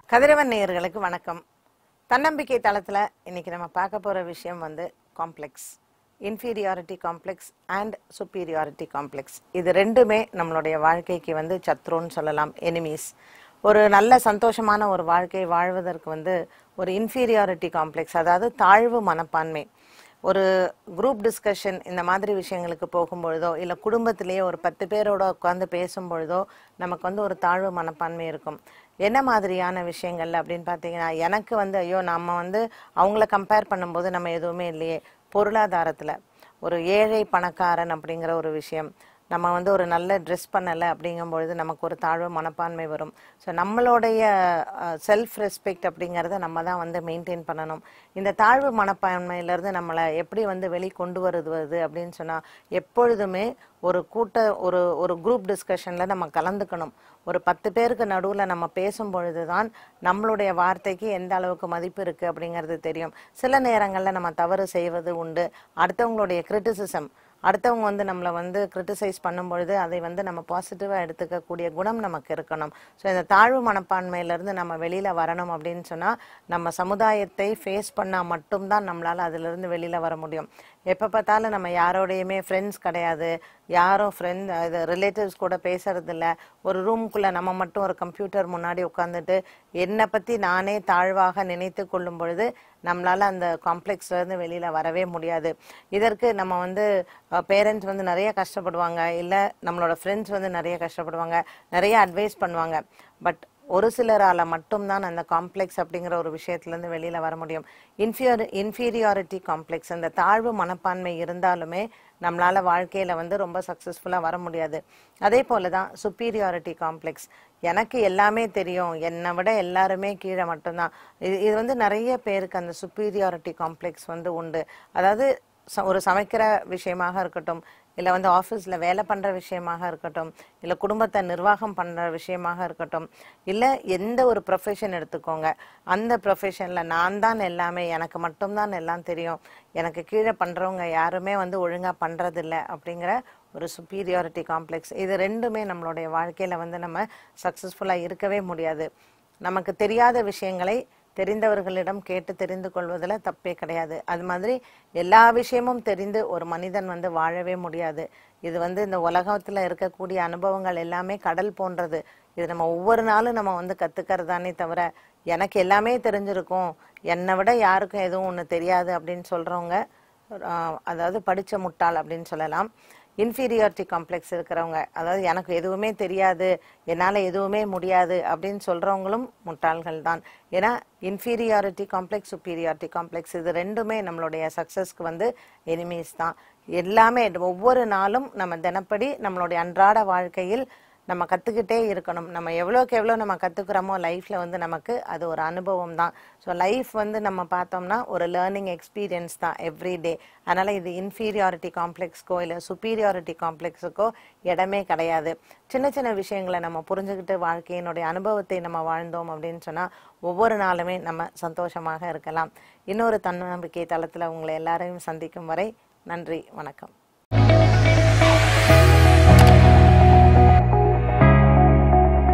கதிரவன் நேயர்களுக்கு வணக்கம் தன்னம்பிக்கை தளத்தில் இன்னைக்கு நம்ம பார்க்க போகிற விஷயம் வந்து complex inferiority complex and superiority complex இது ரெண்டுமே நம்மளுடைய வாழ்க்கைக்கு வந்து சத்ருன்னு சொல்லலாம் எனிமீஸ் ஒரு நல்ல சந்தோஷமான ஒரு வாழ்க்கை வாழ்வதற்கு வந்து ஒரு இன்ஃபீரியாரிட்டி காம்ப்ளெக்ஸ் அதாவது தாழ்வு மனப்பான்மை ஒரு குரூப் டிஸ்கஷன் இந்த மாதிரி விஷயங்களுக்கு போகும்பொழுதோ இல்லை குடும்பத்திலேயே ஒரு பத்து பேரோட உட்காந்து பேசும்பொழுதோ நமக்கு வந்து ஒரு தாழ்வு மனப்பான்மை இருக்கும் என்ன மாதிரியான விஷயங்கள்ல அப்படின்னு பார்த்தீங்கன்னா எனக்கு வந்து ஐயோ நம்ம வந்து அவங்கள கம்பேர் பண்ணும்போது நம்ம எதுவுமே இல்லையே பொருளாதாரத்தில் ஒரு ஏழை பணக்காரன் அப்படிங்கிற ஒரு விஷயம் நம்ம வந்து ஒரு நல்ல ட்ரெஸ் பண்ணலை அப்படிங்கும்பொழுது நமக்கு ஒரு தாழ்வு மனப்பான்மை வரும் ஸோ நம்மளுடைய செல்ஃப் ரெஸ்பெக்ட் அப்படிங்கிறத நம்ம தான் வந்து மெயின்டைன் பண்ணணும் இந்த தாழ்வு மனப்பான்மையிலேருந்து நம்மளை எப்படி வந்து வெளி கொண்டு வருவது அப்படின்னு சொன்னால் எப்பொழுதுமே ஒரு கூட்ட ஒரு ஒரு குரூப் டிஸ்கஷனில் நம்ம கலந்துக்கணும் ஒரு பத்து பேருக்கு நடுவில் நம்ம பேசும் பொழுது தான் நம்மளுடைய வார்த்தைக்கு எந்த அளவுக்கு மதிப்பு இருக்குது அப்படிங்கிறது தெரியும் சில நேரங்களில் நம்ம தவறு செய்வது உண்டு அடுத்தவங்களுடைய கிரிட்டிசிசம் அடுத்தவங்க வந்து நம்மளை வந்து கிரிட்டிசைஸ் பண்ணும் பொழுது அதை வந்து நம்ம பாசிட்டிவாக எடுத்துக்கக்கூடிய குணம் நமக்கு இருக்கணும் ஸோ இந்த தாழ்வு மனப்பான்மையிலேருந்து நம்ம வெளியில் வரணும் அப்படின்னு சொன்னால் நம்ம சமுதாயத்தை ஃபேஸ் பண்ணால் மட்டும்தான் நம்மளால் அதிலிருந்து வெளியில் வர முடியும் எப்போ பார்த்தாலும் நம்ம யாரோடையுமே ஃப்ரெண்ட்ஸ் கிடையாது யாரும் ஃப்ரெண்ட் இது ரிலேட்டிவ்ஸ் கூட பேசுறதில்ல ஒரு ரூம்குள்ளே நம்ம மட்டும் ஒரு கம்ப்யூட்டர் முன்னாடி உட்காந்துட்டு என்னை பற்றி நானே தாழ்வாக நினைத்து கொள்ளும் பொழுது நம்மளால அந்த காம்ப்ளெக்ஸ்லேருந்து வெளியில் வரவே முடியாது இதற்கு நம்ம வந்து பேரண்ட்ஸ் வந்து நிறைய கஷ்டப்படுவாங்க இல்லை நம்மளோட ஃப்ரெண்ட்ஸ் வந்து நிறைய கஷ்டப்படுவாங்க நிறைய அட்வைஸ் பண்ணுவாங்க பட் ஒரு சிலரால் மட்டும்தான் அந்த காம்ப்ளெக்ஸ் அப்படிங்கிற ஒரு விஷயத்துலேருந்து வெளியில் வர முடியும் இன்ஃபியர் இன்ஃபீரியாரிட்டி காம்ப்ளெக்ஸ் அந்த தாழ்வு மனப்பான்மை இருந்தாலுமே நம்மளால் வாழ்க்கையில் வந்து ரொம்ப சக்ஸஸ்ஃபுல்லாக வர முடியாது அதே போல தான் சுப்பீரியாரிட்டி காம்ப்ளெக்ஸ் எனக்கு எல்லாமே தெரியும் என்னை விட எல்லாருமே கீழே மட்டும்தான் இது இது வந்து நிறைய பேருக்கு அந்த சுப்பீரியாரிட்டி காம்ப்ளெக்ஸ் வந்து உண்டு அதாவது ச- ஒரு சமைக்கிற விஷயமாக இருக்கட்டும் இல்லை வந்து ஆஃபீஸில் வேலை பண்ணுற விஷயமாக இருக்கட்டும் இல்லை குடும்பத்தை நிர்வாகம் பண்ணுற விஷயமாக இருக்கட்டும் இல்லை எந்த ஒரு ப்ரொஃபஷன் எடுத்துக்கோங்க அந்த ப்ரொஃபஷனில் நான் தான் எல்லாமே எனக்கு மட்டும்தான் எல்லாம் தெரியும் எனக்கு கீழே பண்ணுறவங்க யாருமே வந்து ஒழுங்காக பண்ணுறதில்ல அப்படிங்கிற ஒரு சுப்பீரியாரிட்டி காம்ப்ளெக்ஸ் இது ரெண்டுமே நம்மளுடைய வாழ்க்கையில் வந்து நம்ம சக்ஸஸ்ஃபுல்லாக இருக்கவே முடியாது நமக்கு தெரியாத விஷயங்களை தெரிந்தவர்களிடம் கேட்டு தெரிந்து கொள்வதில் தப்பே கிடையாது அது மாதிரி எல்லா விஷயமும் தெரிந்து ஒரு மனிதன் வந்து வாழவே முடியாது இது வந்து இந்த உலகத்தில் இருக்கக்கூடிய அனுபவங்கள் எல்லாமே கடல் போன்றது இது நம்ம ஒவ்வொரு நாளும் நம்ம வந்து கத்துக்கிறதானே தவிர எனக்கு எல்லாமே தெரிஞ்சிருக்கும் என்னை விட யாருக்கும் எதுவும் ஒன்று தெரியாது அப்படின்னு சொல்றவங்க ஆஹ், அதாவது படிச்ச முட்டாள் அப்படின்னு சொல்லலாம் இன்ஃபீரியாரிட்டி காம்ப்ளெக்ஸ் இருக்கிறவங்க அதாவது எனக்கு எதுவுமே தெரியாது என்னால் எதுவுமே முடியாது அப்படின்னு சொல்கிறவங்களும் முட்டாள்கள் தான் ஏன்னா இன்ஃபீரியாரிட்டி காம்ப்ளெக்ஸ் சுப்பீரியாரிட்டி காம்ப்ளெக்ஸ் இது ரெண்டுமே நம்மளுடைய சக்ஸஸ்க்கு வந்து எனிமீஸ் தான் எல்லாமே ஒவ்வொரு நாளும் நம்ம தினப்படி நம்மளுடைய அன்றாட வாழ்க்கையில் நம்ம கற்றுக்கிட்டே இருக்கணும் நம்ம எவ்வளோக்கு எவ்வளோ நம்ம கற்றுக்குறோமோ லைஃப்பில் வந்து நமக்கு அது ஒரு அனுபவம் தான் ஸோ லைஃப் வந்து நம்ம பார்த்தோம்னா ஒரு லேர்னிங் எக்ஸ்பீரியன்ஸ் தான் எவ்ரி டே அதனால் இது இன்ஃபீரியாரிட்டி காம்ப்ளெக்ஸ்க்கோ இல்லை சுப்பீரியாரிட்டி காம்ப்ளெக்ஸுக்கோ இடமே கிடையாது சின்ன சின்ன விஷயங்களை நம்ம புரிஞ்சுக்கிட்டு வாழ்க்கையினுடைய அனுபவத்தை நம்ம வாழ்ந்தோம் அப்படின்னு சொன்னால் ஒவ்வொரு நாளுமே நம்ம சந்தோஷமாக இருக்கலாம் இன்னொரு தன்னம்பிக்கை தளத்தில் உங்களை எல்லாரையும் சந்திக்கும் வரை நன்றி வணக்கம்